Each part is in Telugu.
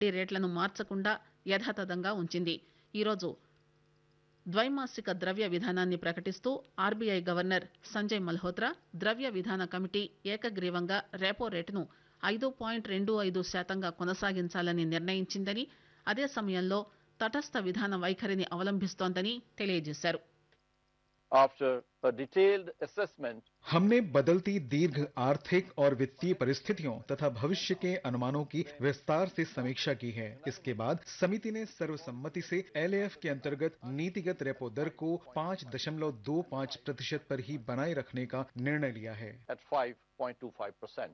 వడ్డీ రేట్లను మార్చకుండా యథాతథంగా ఉంచింది ఈరోజు ద్వైమాసిక ద్రవ్య విధానాన్ని ప్రకటిస్తూ ఆర్బీఐ గవర్నర్ సంజయ్ మల్హోత్రా ద్రవ్య విధాన కమిటీ ఏకగ్రీవంగా రెపో రేటును ఐదు పాయింట్ రెండు ఐదు శాతంగా కొనసాగించాలని నిర్ణయించిందని అదే సమయంలో తటస్థ విధాన వైఖరిని అవలంబిస్తోందని తెలియజేశారు After a detailed assessment हमने बदलती दीर्घ आर्थिक और वित्तीय परिस्थितियों तथा भविष्य के अनुमानों की विस्तार से समीक्षा की है इसके बाद समिति ने सर्वसम्मति से एलएएफ के अंतर्गत नीतिगत रेपो दर को पाँच दशमलव दो पाँच प्रतिशत पर ही बनाए रखने का निर्णय लिया है at 5.25%.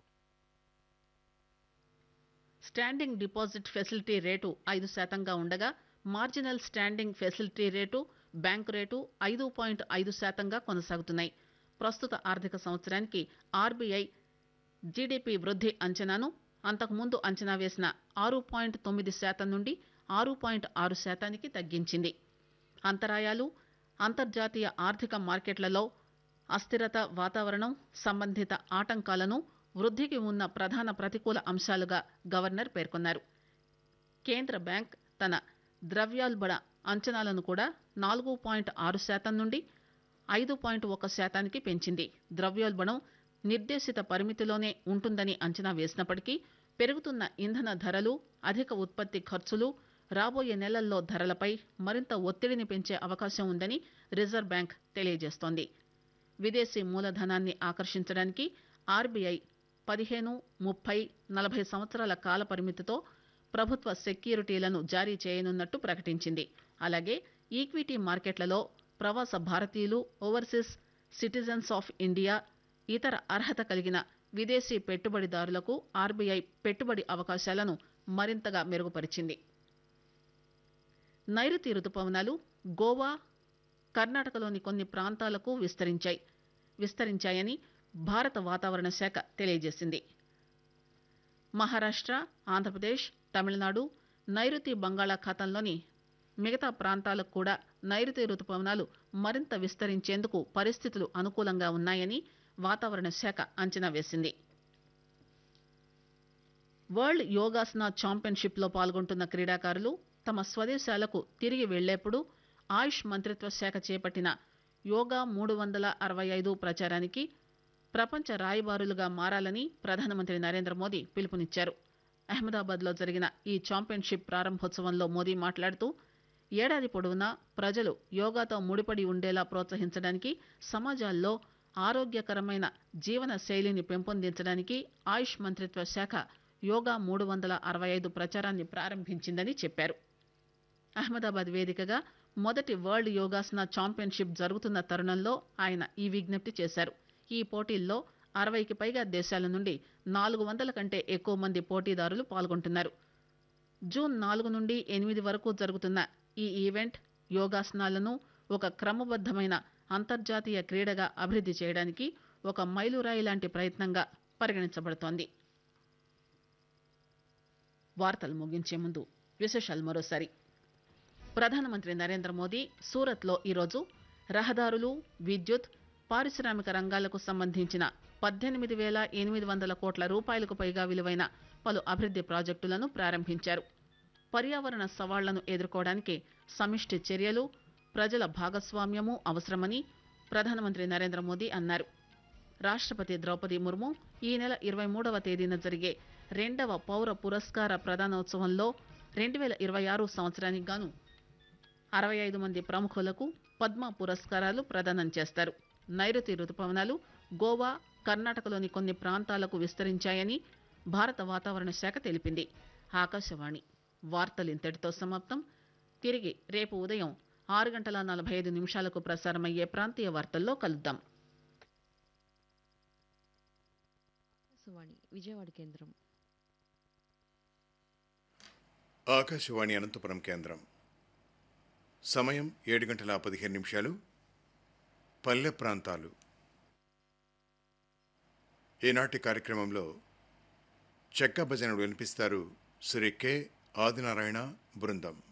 Standing deposit facility rate ఐదు శాతంగా ఉండగా marginal standing facility rate bank rate ఐదు పాయింట్ ఐదు శాతంగా కొనసాగుతున్నాయి ప్రస్తుత ఆర్థిక సంవత్సరానికి ఆర్బీఐ జీడీపీ వృద్ధి అంచనాను అంతకుముందు అంచనా వేసిన ఆరు పాయింట్ తొమ్మిది శాతం నుండి ఆరు పాయింట్ ఆరు శాతానికి తగ్గించింది అంతరాయాలు అంతర్జాతీయ ఆర్థిక మార్కెట్లలో అస్థిరత వాతావరణం సంబంధిత ఆటంకాలను వృద్ధికి ఉన్న ప్రధాన ప్రతికూల అంశాలుగా గవర్నర్ పేర్కొన్నారు కేంద్ర బ్యాంక్ తన ద్రవ్యోల్బణ అంచనాలను కూడా నాలుగు పాయింట్ ఆరు శాతం నుండి ఐదు పాయింట్ ఒక శాతానికి పెంచింది ద్రవ్యోల్బణం నిర్దేశిత పరిమితిలోనే ఉంటుందని అంచనా వేసినప్పటికీ పెరుగుతున్న ఇంధన ధరలు అధిక ఉత్పత్తి ఖర్చులు రాబోయే నెలల్లో ధరలపై మరింత ఒత్తిడిని పెంచే అవకాశం ఉందని రిజర్వ్ బ్యాంక్ తెలియజేస్తోంది విదేశీ మూలధనాన్ని ఆకర్షించడానికి ఆర్బీఐ పదిహేను ముప్పై నలభై సంవత్సరాల కాల పరిమితితో ప్రభుత్వ సెక్యూరిటీలను జారీ చేయనున్నట్టు ప్రకటించింది అలాగే ఈక్విటీ మార్కెట్లలో ప్రవాస భారతీయులు ఓవర్సీస్ సిటిజన్స్ ఆఫ్ ఇండియా ఇతర అర్హత కలిగిన విదేశీ పెట్టుబడిదారులకు ఆర్బీఐ పెట్టుబడి అవకాశాలను మరింతగా మెరుగుపరిచింది నైరుతి రుతుపవనాలు గోవా కర్ణాటకలోని కొన్ని ప్రాంతాలకు విస్తరించాయి విస్తరించాయని భారత వాతావరణ శాఖ తెలియజేసింది మహారాష్ట్ర ఆంధ్రప్రదేశ్ తమిళనాడు నైరుతి బంగాళాఖాతంలోని మిగతా ప్రాంతాలకు కూడా నైరుతి రుతుపవనాలు మరింత విస్తరించేందుకు పరిస్థితులు అనుకూలంగా ఉన్నాయని వాతావరణ శాఖ అంచనా వేసింది వరల్డ్ యోగాసన ఛాంపియన్షిప్ లో పాల్గొంటున్న క్రీడాకారులు తమ స్వదేశాలకు తిరిగి వెళ్లేప్పుడు ఆయుష్ మంత్రిత్వ శాఖ చేపట్టిన యోగా మూడు వందల అరవై ఐదు ప్రచారానికి ప్రపంచ రాయబారులుగా మారాలని ప్రధానమంత్రి నరేంద్ర మోదీ పిలుపునిచ్చారు అహ్మదాబాద్ లో జరిగిన ఈ ఛాంపియన్షిప్ ప్రారంభోత్సవంలో మోదీ మాట్లాడుతూ ఏడాది పొడవునా ప్రజలు యోగాతో ముడిపడి ఉండేలా ప్రోత్సహించడానికి సమాజాల్లో ఆరోగ్యకరమైన జీవన శైలిని పెంపొందించడానికి ఆయుష్ మంత్రిత్వ శాఖ యోగా మూడు వందల అరవై ఐదు ప్రచారాన్ని ప్రారంభించిందని చెప్పారు అహ్మదాబాద్ వేదికగా మొదటి వరల్డ్ యోగాసన ఛాంపియన్షిప్ జరుగుతున్న తరుణంలో ఆయన ఈ విజ్ఞప్తి చేశారు ఈ పోటీల్లో అరవైకి పైగా దేశాల నుండి నాలుగు వందల కంటే ఎక్కువ మంది పోటీదారులు పాల్గొంటున్నారు జూన్ నాలుగు నుండి ఎనిమిది వరకు జరుగుతున్న ఈ ఈవెంట్ యోగాసనాలను ఒక క్రమబద్దమైన అంతర్జాతీయ క్రీడగా అభివృద్ధి చేయడానికి ఒక మైలురాయి లాంటి ప్రయత్నంగా పరిగణించబడుతోంది వార్తలు ముగించే ముందు విశేషాలు మరోసారి ప్రధానమంత్రి నరేంద్ర మోదీ సూరత్లో ఈరోజు రహదారులు విద్యుత్ పారిశ్రామిక రంగాలకు సంబంధించిన పద్దెనిమిది వేల ఎనిమిది వందల కోట్ల రూపాయలకు పైగా విలువైన పలు అభివృద్ది ప్రాజెక్టులను ప్రారంభించారు పర్యావరణ సవాళ్లను ఎదుర్కోవడానికి సమిష్టి చర్యలు ప్రజల భాగస్వామ్యము అవసరమని ప్రధానమంత్రి నరేంద్ర మోదీ అన్నారు రాష్టపతి ద్రౌపది ముర్ము ఈ నెల ఇరవై మూడవ తేదీన జరిగే రెండవ పౌర పురస్కార ప్రదానోత్సవంలో రెండు వేల ఇరవై ఆరు సంవత్సరానికి గాను అరవై ఐదు మంది ప్రముఖులకు పద్మ పురస్కారాలు ప్రదానం చేస్తారు నైరుతి రుతుపవనాలు గోవా కర్ణాటకలోని కొన్ని ప్రాంతాలకు విస్తరించాయని భారత వాతావరణ శాఖ తెలిపింది ఆకాశవాణి వార్తలు ఇంతటితో సమాప్తం తిరిగి రేపు ఉదయం ఆరు గంటల నలభై ఐదు నిమిషాలకు ప్రసారమయ్యే ప్రాంతీయ వార్తల్లో కలుద్దాం ఆకాశవాణి విజయవాడ కేంద్రం ఆకాశవాణి అనంతపురం కేంద్రం సమయం ఏడు గంటల పదిహేను నిమిషాలు పల్లె ప్రాంతాలు ఈనాటి కార్యక్రమంలో చెక్క భజనలు వినిపిస్తారు శ్రీ కె ఆదినారాయణ బృందం